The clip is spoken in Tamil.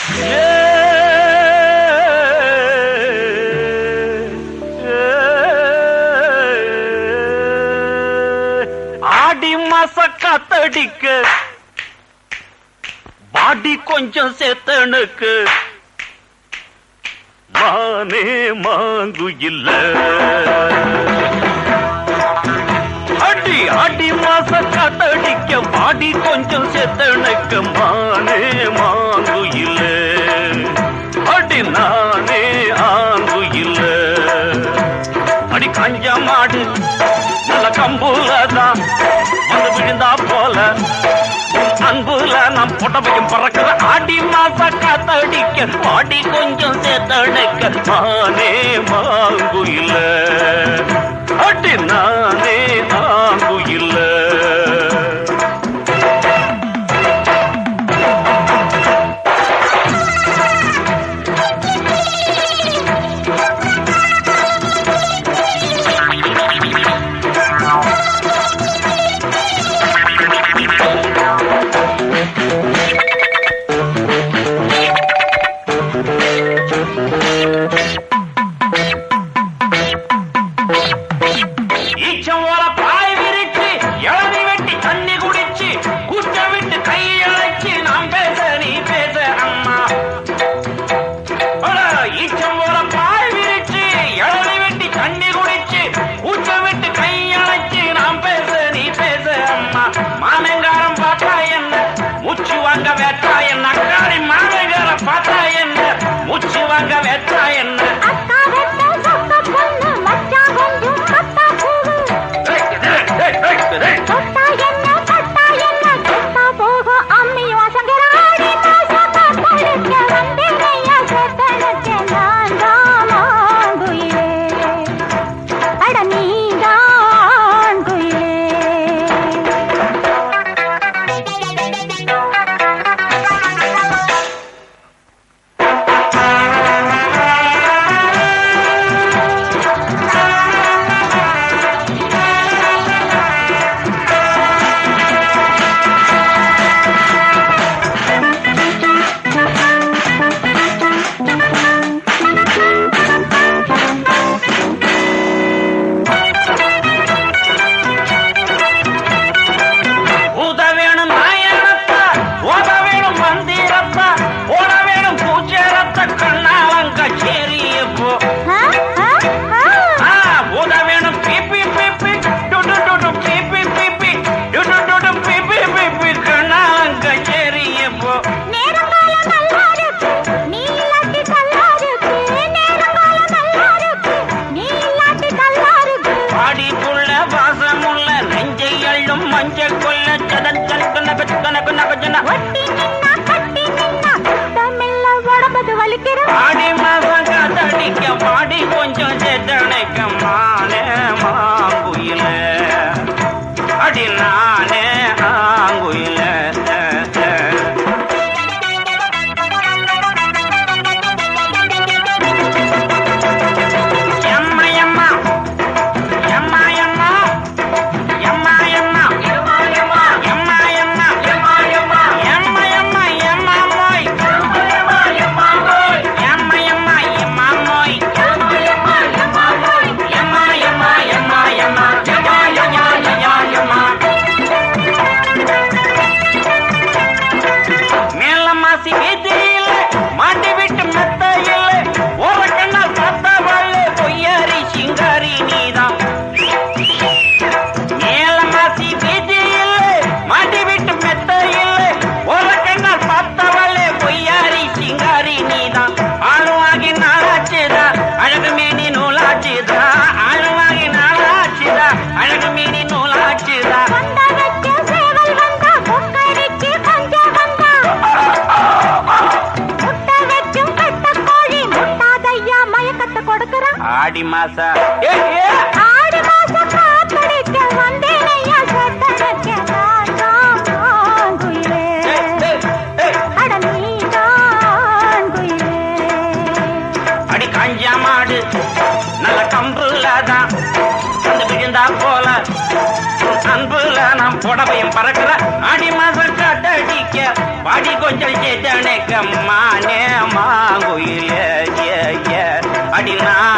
ஆடி மாச காத்தடிக்க பாடி கொஞ்சம் சேத்தனுக்கு மானே மாங்கு இல்ல அடி அடி மாச காத்தடிக்க பாடி கொஞ்சம் சேத்தனுக்கு மானே மாங்கு இல்ல அடி நானே ஆங்கு இல்ல அடி கஞ்ச மாடு நல்ல கம்புல தான் வந்து விழுந்தா போல உன் அன்புல நாம் புடவையும் பறக்கிற ஆடி மாச காத்தடிக்க பாடி கொஞ்சம் சேர்த்தடைக்க நானே மாங்கு இல்ல அடி நானே மாங்கு இல்ல ஈச்சம் போல பாய் விரிச்சு இளநி வெட்டி தண்ணி குடிச்சு கூச்ச விட்டு கை அழைச்சு நாம் பேச நீ பேச அம்மா அட, ஈச்சம் போல பாய் விரிச்சு இளநி வெட்டி தண்ணி குடிச்சு கூச்ச விட்டு கை அழைச்சு நாம் பேச நீ பேச அம்மா மானங்காரம் பார்த்தா என்ன மூச்சு வாங்க வேட்டா என்ன அக்காரி மானங்காரம் பார்த்தா என்ன மூச்சு வாங்க வேட்டா என்ன அக்கா வெட்ட சொக்க பொண்ணு மச்சான் கொஞ்சம் கத்தா பூவு தொட்டா என்ன தொட்டா என்ன தொட்டா போகும் அம்மி வாசங்கராடி மாசமா தடுக்க வந்தேனையா சொத்தனுக்கு நான் தான் ஆண்குயிலே அட நீதான் குயிலே ஊத வேணும் நாயனத்தா ஓத வேணும் மந்திரத்தா ஓட வேணும் பூச்சரத்த கண்ணாலங்க சேரியப்போ ஆ ஆ ஆ ஆ ஊத வேணும் பிபி பிபி டுடு டுடு பிபி பிபி டுடு டுடு பிபி பிபி கண்ணாலங்க சேரியப்போ நேரங்காலம் நல்லா இருக்கு நீ இல்லாட்டி நல்லா இருக்கு நேரங்காலம் நல்லா இருக்கு நீ இல்லாட்டி நல்லா இருக்கு பாடிக்குள்ள வாசமுள்ள நெஞ்சை அள்ளும் மஞ்சள் கொல்ல சதன் கணக்கு நகச்சு கணக்கு நகச்சுன ஒட்டி நின்னா கட்டி நின்னா தமிழ்ல உடம்பது வலிக்கிற ஆடி மாசம் காத்தடிக்க பாடி கொஞ்சம் சேத்தனைக்க மானே மாங்குயில அடி நானே ஆங்குயில எம்மா எம்மா எம்மா எம்மா எம்மா எம்மா எம்மா எம்மா எம்மா எம்மா எம்மா எம்மா எம்மா எம்மா எம்மா மோய் எம்மா எம்மா மோய் எம்மா எம்மா எம்மா மோய் எம்மா எம்மா எம்மா மோய் எம்மா எம்மா எம்மா எம்மா எம்மா எம்மா எம்மா மேல மாசி வீதியில மாட்டி விட்டு மெத்த இல்ல ஒரு கண்ணா சத்த வள்ளு பொய்யாரி சிங்காரி நீதான் மேல மாசி வீதியில மாட்டி விட்டு மெத்த இல்ல ஒரு கண்ணா சத்த வள்ளு பொய்யாரி சிங்காரி நீதான் ஆளுவாகி நாளாச்சுதா அழகு மேனி நூலாச்சுதா ஆளுவாகி நாளாச்சுதா அழகு மேனி நூலாச்சுதா வந்த வச்ச சேவல் வந்தா கொக்கரிக்கு பஞ்சம் வந்தா முட்டை வச்சும் கட்ட கோழி முட்டாதையா மயக்கத்தை கொடுக்கறான் ஆடி மாசா ஏ ஏ ஆடி மாசம் காத்தடிக்க வந்தேனையா சொத்தனுக்கு நான் தான் குயிலே அட நீதான் குயிலே அடி காஞ்சா மாடு நல்ல கம்புல தான் வந்து விழுந்தா போல உன் அன்புல நாம் புடவையும் பறக்கிற ஆடி மாசம் காட்டடிக்க பாடி கொஞ்சம் சேத்தனுக்கு மானே மாங்குயில ஏ ஏ அடி நான்